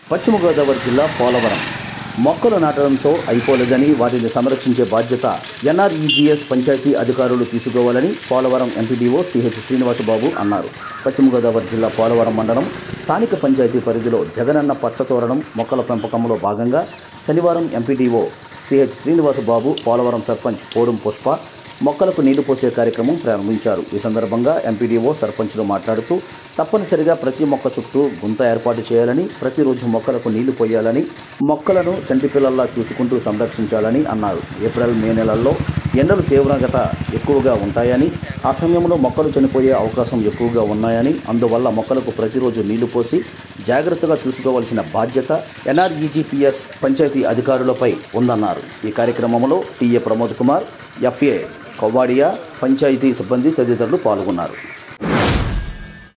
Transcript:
పశ్చిమ గోదావరి జిల్లా పోలవరం మొక్కలు నాటడంతో అయిపోలేదని వాటిని సంరక్షించే బాధ్యత ఎన్ఆర్ఈజీఎస్ పంచాయతీ అధికారులు తీసుకోవాలని పోలవరం ఎంపీడీఓ సిహెచ్ శ్రీనివాసబాబు అన్నారు పశ్చిమ గోదావరి జిల్లా పోలవరం మండలం స్థానిక పంచాయతీ పరిధిలో జగనన్న పచ్చతోరణం మొక్కల పెంపకంలో భాగంగా శనివారం ఎంపీడీఓ సిహెచ్ శ్రీనివాసబాబు పోలవరం సర్పంచ్ పోడం పుష్ప మొక్కలకు నీళ్లు పోసే కార్యక్రమం ప్రారంభించారు ఈ సందర్భంగా ఎంపీడీఓ సర్పంచ్లు మాట్లాడుతూ తప్పనిసరిగా ప్రతి మొక్క చుట్టూ గుంత ఏర్పాటు చేయాలని ప్రతిరోజు మొక్కలకు నీళ్లు పోయాలని మొక్కలను చంటిపిల్లల్లా చూసుకుంటూ సంరక్షించాలని అన్నారు ఏప్రిల్ మే నెలల్లో ఎండలు తీవ్రగత ఎక్కువగా ఉంటాయని ఆ సమయంలో మొక్కలు చనిపోయే అవకాశం ఎక్కువగా ఉన్నాయని అందువల్ల మొక్కలకు ప్రతిరోజు నీళ్లు పోసి జాగ్రత్తగా చూసుకోవాల్సిన బాధ్యత ఎన్ఆర్ఈజీపీఎస్ పంచాయతీ అధికారులపై ఉందన్నారు ఈ కార్యక్రమంలో టీఏ ప్రమోద్ కుమార్ ఎఫ్ఏ కవ్వాడియా పంచాయతీ సిబ్బంది తదితరులు పాల్గొన్నారు